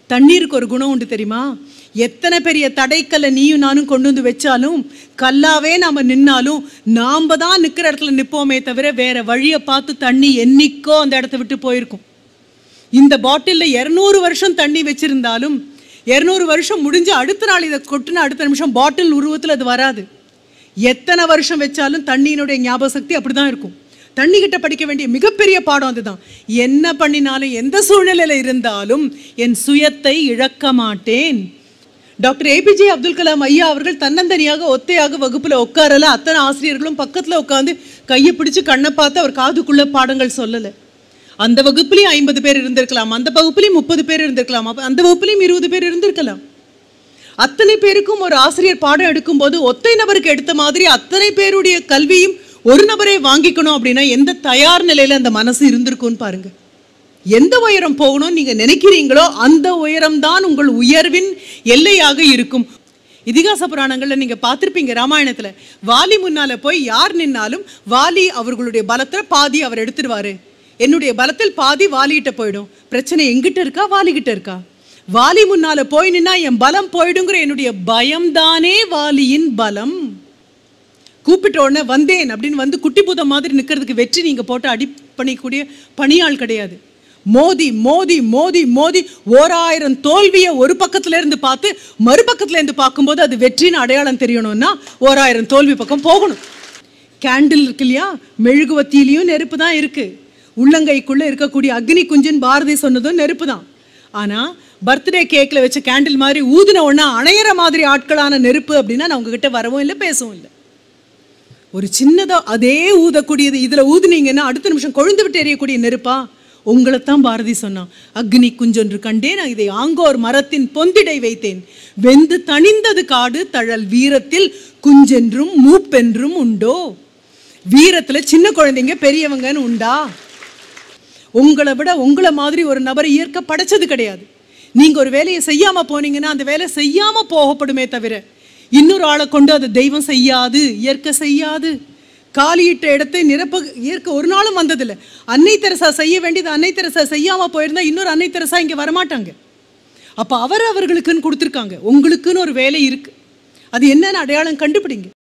தண்ணீருக்கு ஒரு குணம் உண்டு தெரியுமா எத்தனை பெரிய தடைக்கல்லை நீயும் நானும் கொண்டு வந்து வச்சாலும் கல்லாவே நாம நின்னாலும் நாம தான் நிக்கிற இடத்துல நிப்போமே தவிர வேற வழியை பார்த்து தண்ணி என்னைக்கோ அந்த இடத்த விட்டு போயிருக்கும் இந்த பாட்டிலில் இரநூறு வருஷம் தண்ணி வச்சிருந்தாலும் இரநூறு வருஷம் முடிஞ்சு அடுத்த நாள் இதை கொட்டுன அடுத்த நிமிஷம் பாட்டில் உருவத்தில் அது வராது எத்தனை வருஷம் வச்சாலும் தண்ணியினுடைய ஞாபக சக்தி அப்படிதான் இருக்கும் தண்ணி கிட்ட படிக்க வேண்டிய மிகப்பெரிய பாடம் அதுதான் என்ன பண்ணினாலும் எந்த சூழ்நிலையில இருந்தாலும் என் சுயத்தை இழக்க மாட்டேன் டாக்டர் ஏபிஜே அப்துல் கலாம் ஐயா அவர்கள் தன்னந்தனியாக ஒத்தையாக வகுப்புல உட்காரல அத்தனை ஆசிரியர்களும் பக்கத்துல உட்காந்து கையை பிடிச்சு கண்ணை பார்த்து அவர் காதுக்குள்ள பாடங்கள் சொல்லலை அந்த வகுப்புலயும் ஐம்பது பேர் இருந்திருக்கலாம் அந்த வகுப்புலயும் முப்பது பேர் இருந்திருக்கலாம் அப்ப அந்த வகுப்புலயும் இருபது பேர் இருந்திருக்கலாம் அத்தனை பேருக்கும் ஒரு ஆசிரியர் பாடம் எடுக்கும்போது ஒத்தை நபருக்கு எடுத்த மாதிரி அத்தனை பேருடைய கல்வியும் ஒரு நபரே வாங்கிக்கணும் அப்படின்னா எந்த தயார் நிலையில அந்த மனசு இருந்திருக்கும்னு பாருங்க எந்த உயரம் போகணும்னு நீங்க நினைக்கிறீங்களோ அந்த உயரம் தான் உங்கள் உயர்வின் எல்லையாக இருக்கும் இதிகாச புராணங்கள்ல நீங்க பார்த்திருப்பீங்க ராமாயணத்துல வாலி முன்னால போய் யார் நின்னாலும் வாலி அவர்களுடைய பலத்துல பாதி அவர் எடுத்துருவாரு என்னுடைய பலத்தில் பாதி வாலிகிட்ட போயிடும் பிரச்சனை எங்கிட்ட இருக்கா வாலிகிட்ட இருக்கா வாலி முன்னால போய் நின்னா என் பலம் போயிடுங்கிற என்னுடைய பயம்தானே வாலியின் பலம் கூப்பிட்ட உடனே வந்தேன் அப்படின்னு வந்து குட்டி பூதம் மாதிரி நிற்கிறதுக்கு வெற்றி நீங்க போட்டு அடி பண்ணிக்கூடிய பணியாள் கிடையாது மோதி மோதி மோதி மோதி ஓராயிரம் தோல்வியை ஒரு பக்கத்துல இருந்து பார்த்து மறுபக்கத்துல இருந்து பார்க்கும்போது அது வெற்றின்னு அடையாளம் தெரியணும்னா ஓராயிரம் தோல்வி பக்கம் போகணும் கேண்டில் இருக்கு இல்லையா மெழுகுவத்திலையும் நெருப்பு தான் இருக்கு உள்ளங்கைக்குள்ள இருக்கக்கூடிய அக்னி குஞ்சுன்னு பாரதி சொன்னதும் நெருப்பு தான் ஆனா பர்த்டே கேக்ல வச்ச கேண்டில் மாதிரி ஊதுன உடனே அணையிற மாதிரி ஆட்களான நெருப்பு அப்படின்னா நான் உங்ககிட்ட வரவும் இல்லை பேசவும் இல்லை ஒரு சின்னதா அதே ஊதக்கூடியது இதுல ஊதுனீங்கன்னா அடுத்த நிமிஷம் கொழுந்து விட்டு எரியக்கூடிய நெருப்பா உங்களைத்தான் பாரதி சொன்னான் அக்னி குஞ்சொன்று கண்டேன் இதை ஆங்கோர் மரத்தின் பொந்திடை வைத்தேன் வெந்து தணிந்தது காடு தழல் வீரத்தில் குஞ்சென்றும் மூப்பென்றும் உண்டோ வீரத்துல சின்ன குழந்தைங்க பெரியவங்கன்னு உண்டா உங்களை விட உங்களை மாதிரி ஒரு நபரை இயற்கை படைச்சது கிடையாது நீங்க ஒரு வேலையை செய்யாம போனீங்கன்னா அந்த வேலை செய்யாம போகப்படுமே தவிர இன்னொரு ஆளை கொண்டு அதை தெய்வம் செய்யாது இயற்கை செய்யாது காலியிட்ட இடத்தை நிரப்ப இயற்கை ஒரு நாளும் வந்ததில்லை அன்னை தெரசா செய்ய வேண்டியது அன்னை தெரசா செய்யாம போயிருந்தா இன்னொரு அன்னை தெரசா இங்க வரமாட்டாங்க அப்ப அவர் அவர்களுக்குன்னு கொடுத்துருக்காங்க உங்களுக்குன்னு ஒரு வேலை இருக்கு அது என்னன்னு அடையாளம் கண்டுபிடிங்க